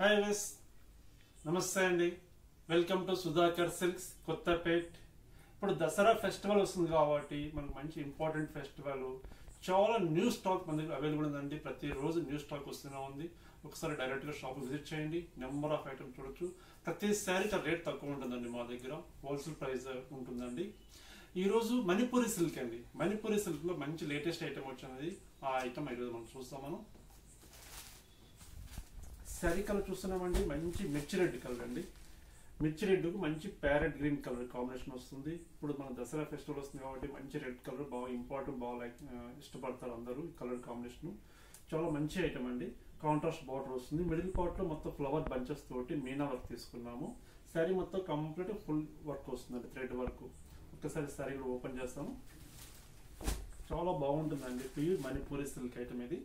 hi వెస్ నమస్తే అండి welcome to Sudhakar silks Kothapet ఇప్పుడు దసరా ఫెస్టివల్ వస్తుంది కాబట్టి మనకు మంచి ఇంపార్టెంట్ ఫెస్టివల్ చాలా న్యూ స్టాక్ మన దగ్గర అవైలబుల్ ఉందండి ప్రతిరోజు న్యూ స్టాక్ వస్తూనే ఉంది ఒకసారి డైరెక్ట్ గా షాప్ విజిట్ చేయండి నెంబర్ ఆఫ్ ఐటమ్స్ చూడొచ్చు ప్రతి శారీ చాలా రేట్ తక్కువ ఉంటుందండి మా దగ్గర హోల్సేల్ ప్రైస్ ఉంటుందండి ఈ రోజు మణిపూరి సిల్క్ అండి మణిపూరి సిల్క్ లో మంచి లేటెస్ట్ ఐటమ్ వచ్చినది ఆ ఐటమ్ ఈరోజు మనం చూస్తాం మనం శారీ కలర్ చూస్తున్నామండి మంచి మిర్చి రెడ్ కలర్ అండి మిర్చి రెడ్కు మంచి ప్యారెట్ గ్రీన్ కలర్ కాంబినేషన్ వస్తుంది ఇప్పుడు మన దసరా ఫెస్టివల్ వస్తుంది కాబట్టి మంచి రెడ్ కలర్ బాగా ఇంపార్టెంట్ బాగా లైక్ ఇష్టపడతారు అందరూ ఈ కలర్ కాంబినేషన్ చాలా మంచి ఐటమ్ అండి కాంట్రాస్ట్ బార్డర్ వస్తుంది మిడిల్ పార్ట్ లో మొత్తం ఫ్లవర్ బంచెస్ తోటి మీనా వర్క్ తీసుకున్నాము శారీ మొత్తం కంప్లీట్ ఫుల్ వర్క్ వస్తుందండి థ్రెడ్ వర్క్ ఒక్కసారి శారీ కూడా ఓపెన్ చేస్తాము చాలా బాగుంటుందండి ప్యూర్ మణిపూరి సిల్క్ ఐటమ్ ఇది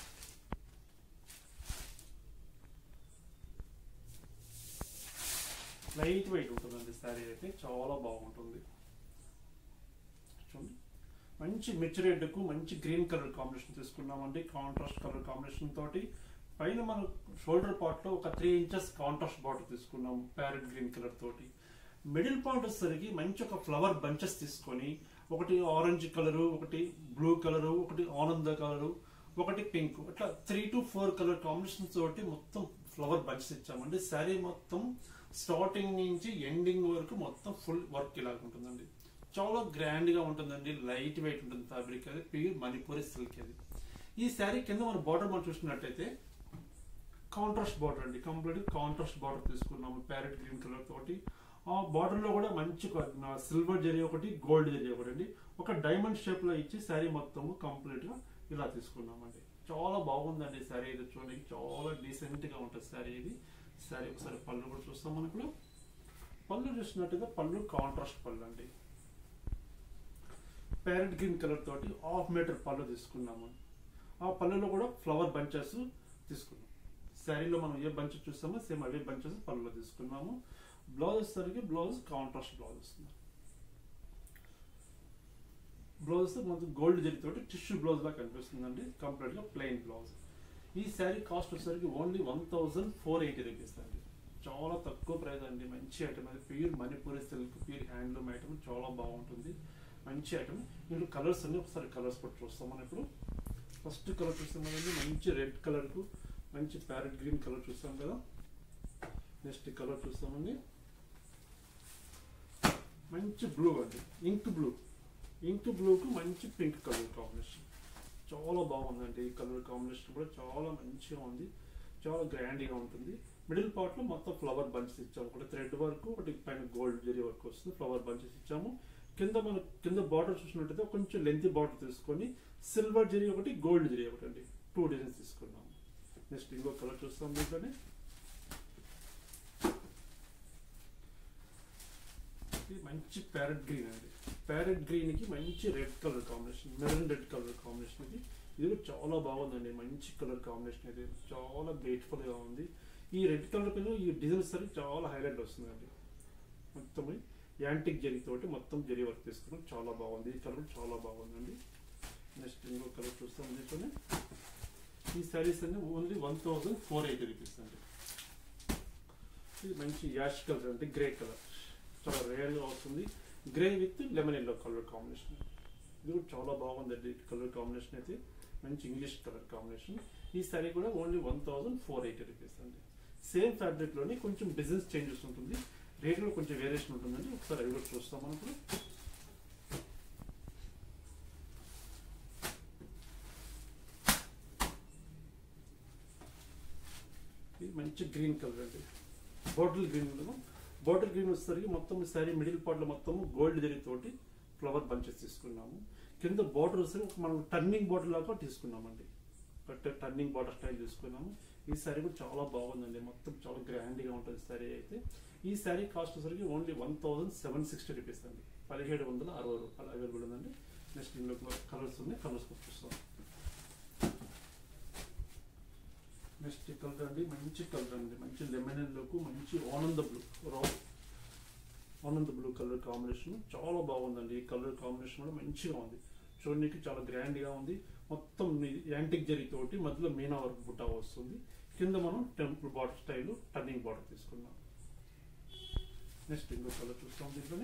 లైట్ వెయిట్ ఉంటుందండి శారీ అయితే చాలా బాగుంటుంది చూడండి మంచి మిర్చి రెడ్కు మంచి గ్రీన్ కలర్ కాంబినేషన్ తీసుకున్నామండి కాంట్రాస్ట్ కలర్ కాంబినేషన్ తోటి పైన మనం షోల్డర్ పార్ట్ లో ఒక త్రీ ఇంచెస్ కాంట్రాస్ట్ బార్డర్ తీసుకున్నాము ప్యారెట్ గ్రీన్ కలర్ తోటి మిడిల్ పార్ట్ వచ్చేసరికి మంచి ఒక ఫ్లవర్ బంచెస్ తీసుకొని ఒకటి ఆరెంజ్ కలరు ఒకటి బ్లూ కలరు ఒకటి ఆనంద కలరు ఒకటి పింక్ అట్లా three to four colour combination తోటి మొత్తం ఫ్లవర్ బంచెస్ ఇచ్చామండి శారీ మొత్తం స్టార్టింగ్ నుంచి ఎండింగ్ వరకు మొత్తం ఫుల్ వర్క్ ఇలా ఉంటుందండి చాలా గ్రాండ్ గా ఉంటుందండి లైట్ వెయిట్ ఉంటుంది ఫ్యాబ్రిక్ అది ప్యూర్ మణిపూరి సిల్క్ అది ఈ శారీ కింద మన బార్డర్ మనం చూసినట్టయితే కాంట్రాస్ట్ బార్డర్ అండి కంప్లీట్ కాంట్రాస్ట్ బార్డర్ తీసుకున్నాము ప్యారెట్ గ్రీన్ కలర్ తోటి ఆ బార్డర్ లో కూడా మంచి సిల్వర్ జరీ ఒకటి గోల్డ్ జరీ ఒకటి అండి ఒక డైమండ్ షేప్ లో ఇచ్చి శారీ మొత్తం కంప్లీట్ గా ఇలా తీసుకున్నామండి చాలా బాగుందండి శారీ ఇది చూడడానికి చాలా డీసెంట్ గా ఉంటుంది శారీ ఇది శారీ ఒకసారి పళ్ళు కూడా చూస్తాం మనం ఇప్పుడు పళ్ళు చూసినట్టుగా పళ్ళు కాంట్రాస్ట్ పళ్ళు అండి ప్యారెట్ గ్రీన్ కలర్ తోటి హాఫ్ మీటర్ పళ్ళు తీసుకున్నాము ఆ పళ్ళులో కూడా ఫ్లవర్ బంచెస్ తీసుకున్నాం శారీలో మనం ఏ బంచెస్ చూస్తామో సేమ్ అవే బంచెస్ పళ్ళులో తీసుకున్నాము బ్లౌజ్ వచ్చేసరికి బ్లౌజ్ కాంట్రాస్ట్ బ్లౌజ్ వస్తుంది బ్లౌజ్ మనకు గోల్డ్ తోటి టిష్యూ బ్లౌజ్ లా కనిపిస్తుందండి కంప్లీట్ గా ప్లెయిన్ బ్లౌజ్ ఈ శారీ కాస్ట్ వచ్చేసరికి only one thousand four eighty rupees అండి చాలా తక్కువ ప్రైస్ అండి మంచి ఐటమ్ అది pure Manipuri silk pure handloom item చాలా బాగుంటుంది మంచి ఐటమ్ ఇందులో కలర్స్ అన్ని ఒకసారి కలర్స్ కూడా చూస్తాం మనం ఇప్పుడు ఫస్ట్ కలర్ చూస్తాం కదండి మంచి రెడ్ కలర్ కు మంచి ప్యారెట్ గ్రీన్ కలర్ చూస్తాం కదా నెక్స్ట్ కలర్ చూస్తామండి మంచి బ్లూ అండి ఇంక్ బ్లూ ఇంక్ బ్లూకు మంచి పింక్ కలర్ కాంబినేషన్ చాలా బాగుందండి ఈ కలర్ కాంబినేషన్ కూడా చాలా మంచిగా ఉంది చాలా గ్రాండ్గా ఉంటుంది మిడిల్ పార్ట్ లో మొత్తం ఫ్లవర్ బంచెస్ ఇచ్చాము ఒకటి థ్రెడ్ వర్క్ ఒకటి పైన గోల్డ్ జరీ వర్క్ వస్తుంది ఫ్లవర్ బంచెస్ ఇచ్చాము కింద మన కింద బార్డర్ చూసినట్టయితే కొంచెం లెంత్ బార్డర్ తీసుకొని సిల్వర్ జరీ ఒకటి గోల్డ్ జరీ ఒకటి అండి టూ డిజైన్స్ తీసుకున్నాము నెక్స్ట్ ఇంకో కలర్ చూస్తాం దీంట్లోనే ఇది మంచి ప్యారెట్ గ్రీన్ అండి ప్యారెట్ గ్రీన్ కి మంచి red colour combination maroon red colour combination ఇది ఇది కూడా చాలా బాగుందండి మంచి కలర్ కాంబినేషన్ ఇది చాలా బ్యూటిఫుల్ గా ఉంది ఈ రెడ్ కలర్ పైన ఈ డిజైన్ సరే చాలా హైలైట్ వస్తుందండి మొత్తం యాంటిక్ జరీ తోటి మొత్తం జరీ వర్క్ తీసుకున్నాం చాలా బాగుంది ఈ కలర్ చాలా బాగుందండి నెక్స్ట్ ఇంకో కలర్ చూస్తాం దీంట్లోనే ఈ శారీస్ అన్ని only one thousand four eighty rupees అండి ఇది మంచి యాష్ కలర్ అంటే గ్రే కలర్ చాలా రేర్గా వస్తుంది grey with lemon yellow colour combination ఇది కూడా చాలా బాగుందండి కలర్ కాంబినేషన్ అయితే మంచి ఇంగ్లీష్ కలర్ కాంబినేషన్ ఈ శారీ కూడా only one thousand four eighty rupees అండి సేమ్ ఫ్యాబ్రిక్ లోనే కొంచెం బిజినెస్ చేంజెస్ ఉంటుంది రేట్లో కొంచెం వేరియేషన్ ఉంటుందండి ఒకసారి అవి కూడా చూస్తాం మనం ఇప్పుడు ఇది మంచి గ్రీన్ కలర్ అండి బాటిల్ గ్రీన్ ఉండదు బాటిల్ గ్రీన్ వచ్చేసరికి మొత్తం శారీ మిడిల్ పార్ట్ లో మొత్తం గోల్డ్ జరీ తోటి ఫ్లవర్ బంచెస్ తీసుకున్నాము కింద బార్డర్ వచ్చేసరికి మనం టర్నింగ్ బార్డర్ లాగా తీసుకున్నామండి టర్నింగ్ బార్డర్ స్టైల్ తీసుకున్నాము ఈ శారీ కూడా చాలా బాగుందండి మొత్తం చాలా గ్రాండ్ గా ఉంటుంది శారీ అయితే ఈ శారీ కాస్ట్ వచ్చేసరికి only one thousand seven sixty rupees అండి పదిహేడు వందల అరవై రూపాయలు అవైలబుల్ ఉందండి నెక్స్ట్ ఇందులో కలర్స్ ఉన్నాయి కలర్స్ చూస్తాం నెక్స్ట్ కలర్ అండి మంచి కలర్ అండి మంచి లెమన్ ఎల్లోకు మంచి ఆనంద బ్లూ రా ఆనంద బ్లూ కలర్ కాంబినేషన్ చాలా బాగుందండి ఈ కలర్ కాంబినేషన్ కూడా మంచిగా ఉంది చూడడానికి చాలా గ్రాండ్ గా ఉంది మొత్తం యాంటిక్ జరీ తోటి మధ్యలో మీనా వర్క్ బుట్ట వస్తుంది కింద మనం temple border style turning border తీసుకున్నాం నెక్స్ట్ ఇంకో కలర్ చూస్తాం దీంట్లోనే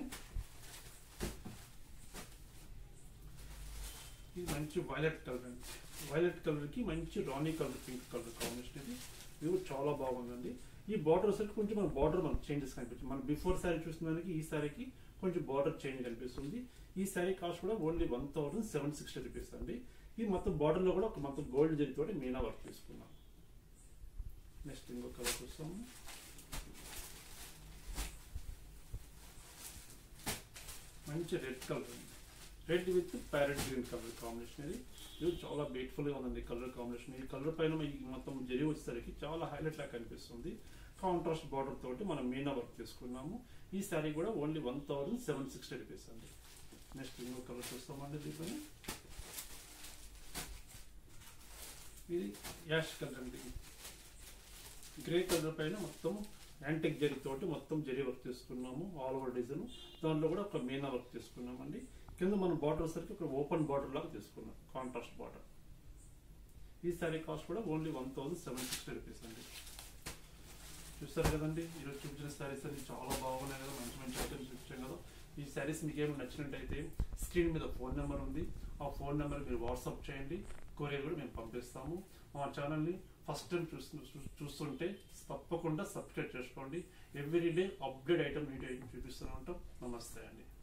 ఇది మంచి వైలెట్ కలర్ అండి వైలెట్ కలర్ కి మంచి rani colour pink colour combination ఇది ఇది కూడా చాలా బాగుందండి ఈ బార్డర్ వచ్చేసి కొంచెం మన బార్డర్ మనకు చేంజెస్ కనిపిస్తుంది మనం బిఫోర్ శారీ చూసిన దానికి ఈ శారీకి కొంచెం బార్డర్ చేంజ్ కనిపిస్తుంది ఈ శారీ కాస్ట్ కూడా only one thousand seven sixty rupees అండి ఈ మొత్తం బార్డర్ లో కూడా ఒక మొత్తం గోల్డ్ జరితో మీనా వర్క్ తీసుకున్నాం నెక్స్ట్ ఇంకో కలర్ చూస్తాము మంచి రెడ్ కలర్ అండి red with parrot green colour combination ఇది ఇది చాలా బ్యూటిఫుల్ గా ఉందండి కలర్ కాంబినేషన్ ఈ కలర్ పైన ఈ మొత్తం జరి వచ్చేసరికి చాలా హైలైట్ లాగా కనిపిస్తుంది కాంట్రాస్ట్ బార్డర్ తోటి మనం మీనా వర్క్ తీసుకున్నాము ఈ శారీ కూడా only one thousand seven sixty rupees అండి నెక్స్ట్ ఇంకో కలర్ చూస్తామండి దీంట్లో ఇది యాష్ కలర్ అండి గ్రే కలర్ పైన మొత్తం యాంటిక్ జరీ తోటి మొత్తం జరీ వర్క్ తీసుకున్నాము ఆల్ ఓవర్ డిజైన్ దాంట్లో కూడా ఒక మీనా వర్క్ తీసుకున్నామండి కింద మనం బార్డర్ సరికి ఒక ఓపెన్ బార్డర్ లాగా తీసుకున్నాం కాంట్రాస్ట్ బార్డర్ ఈ శారీ కాస్ట్ కూడా only one thousand seven sixty rupees అండి చూస్తారు కదండి ఈరోజు చూపించిన శారీస్ అన్ని చాలా బాగున్నాయి కదా మంచి మంచి ఐటమ్స్ చూపించాం కదా ఈ శారీస్ మీకు ఏమైనా నచ్చినట్టయితే స్క్రీన్ మీద ఫోన్ నెంబర్ ఉంది ఆ ఫోన్ నెంబర్ మీరు వాట్సాప్ చేయండి కొరియర్ కూడా మేము పంపిస్తాము మా ఛానల్ని ఫస్ట్ టైం చూస్తు చూ- చూస్తుంటే తప్పకుండా సబ్స్క్రైబ్ చేసుకోండి every day update item video చూపిస్తూనే ఉంటాం నమస్తే అండి